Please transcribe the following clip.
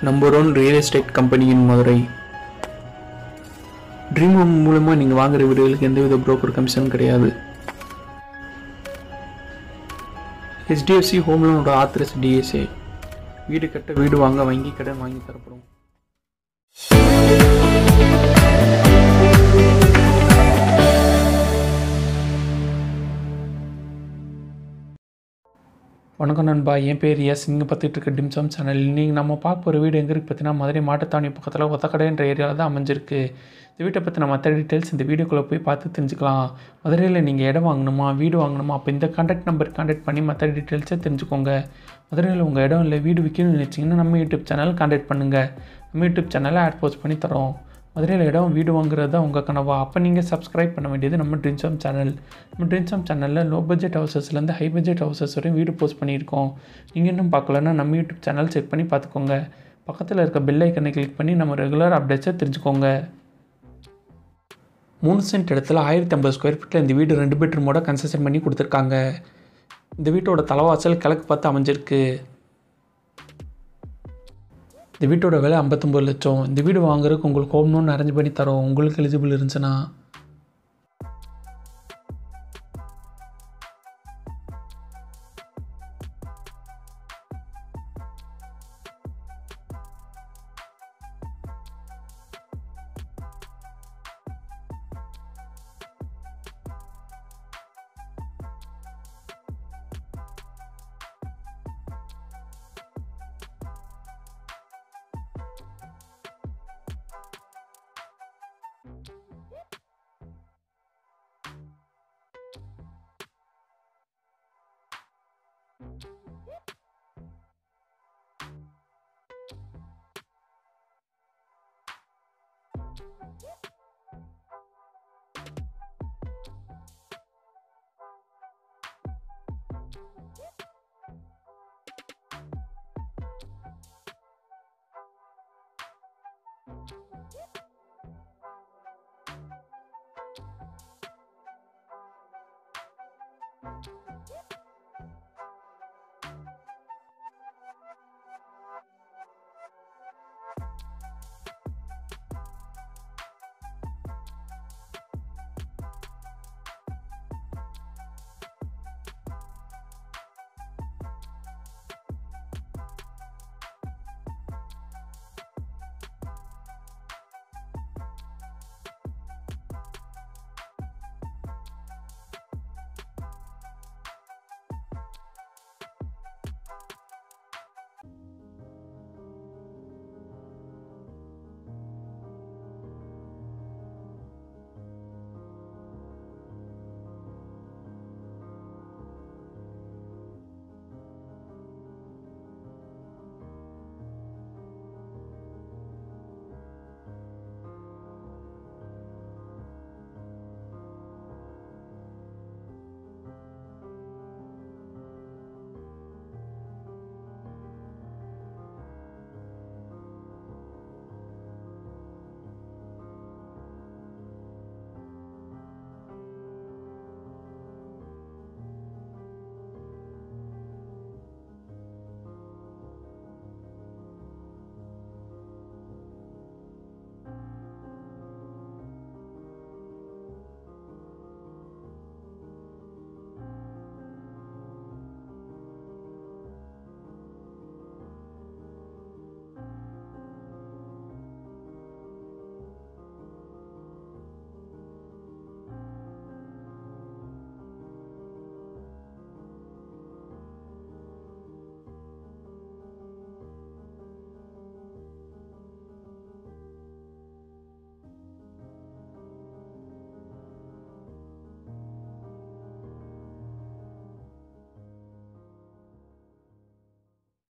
number one real estate கம்பெனியின் Madurai dream home மூலமாக நீங்கள் வாங்குற வீடுகளுக்கு எந்தவித புரோக்கர் கமிஷன் கிடையாது ஹெச்டிஎஃப்சி ஹோம் லோனோட ஆத்திரஸ் டிஎஸ்ஏ வீடு கட்ட வீடு வாங்க வங்கி கடன் வாங்கி தரப்படும் வணக்கம் நண்பா என் பேர் எஸ் நீங்கள் பார்த்துட்டு இருக்க டிம்சம் சேனல் நீங்கள் நம்ம பார்க்க போகிற வீடு எங்கே இருக்குது பார்த்தீங்கன்னா மதுரை மாட்டுத்தாவணி பக்கத்தில் ஒத்தக்கடைன்ற ஏரியாவில் தான் அமைஞ்சிருக்கு இந்த வீட்டை பற்றின மற்ற டீட்டெயில்ஸ் இந்த வீடியோக்குள்ளே போய் பார்த்து தெரிஞ்சுக்கலாம் மதுரையில் நீங்கள் இடம் வாங்கணுமா வீடு வாங்கணுமா அப்போ இந்த கான்டாக்ட் நம்பர் கான்டாக்ட் பண்ணி மற்ற டீட்டெயில்ஸை தெரிஞ்சுக்கோங்க மதுரையில் உங்கள் இடம் இல்லை வீடு விற்கணும்னு நினச்சிங்கன்னா நம்ம யூடியூப் சேனல் கான்டாக்ட் பண்ணுங்கள் நம்ம யூடியூப் சேனலை ஆட் போஸ்ட் பண்ணி தரோம் மதுரையில் இடம் வீடு வாங்குறது தான் உங்கள் கனவா அப்போ நீங்கள் சப்ஸ்கிரைப் பண்ண வேண்டியது நம்ம ட்ரின்சம் சேனல் நம்ம ட்ரின்சம் சேனலில் லோ பட்ஜெட் ஹவுசஸ்லேருந்து ஹை பட்ஜெட் ஹவுசஸ் வரையும் வீடு போஸ்ட் பண்ணியிருக்கோம் நீங்கள் இன்னும் பார்க்கலன்னா நம்ம யூடியூப் சேனல் செக் பண்ணி பார்த்துக்கோங்க பக்கத்தில் இருக்க பெல் ஐக்கனை கிளிக் பண்ணி நம்ம ரெகுலர் அப்டேட்ஸை தெரிஞ்சுக்கோங்க மூணு சென்ட் இடத்துல ஆயிரத்தி ஐம்பது ஸ்கொயர் ஃபீட்டில் இந்த வீடு ரெண்டு பெட்ரூமோட கன்ஸ்ட்ரக்ஷன் பண்ணி கொடுத்துருக்காங்க இந்த வீட்டோட தலைவாசல் கிழக்கு பார்த்து அமைஞ்சிருக்கு இந்த வீட்டோட விலை ஐம்பத்தொம்பது லட்சம் இந்த வீடு வாங்குறதுக்கு உங்களுக்கு ஹோம் லோன் அரேஞ்ச் பண்ணி தரோம் உங்களுக்கு எலிஜிபிள் இருந்துச்சுன்னா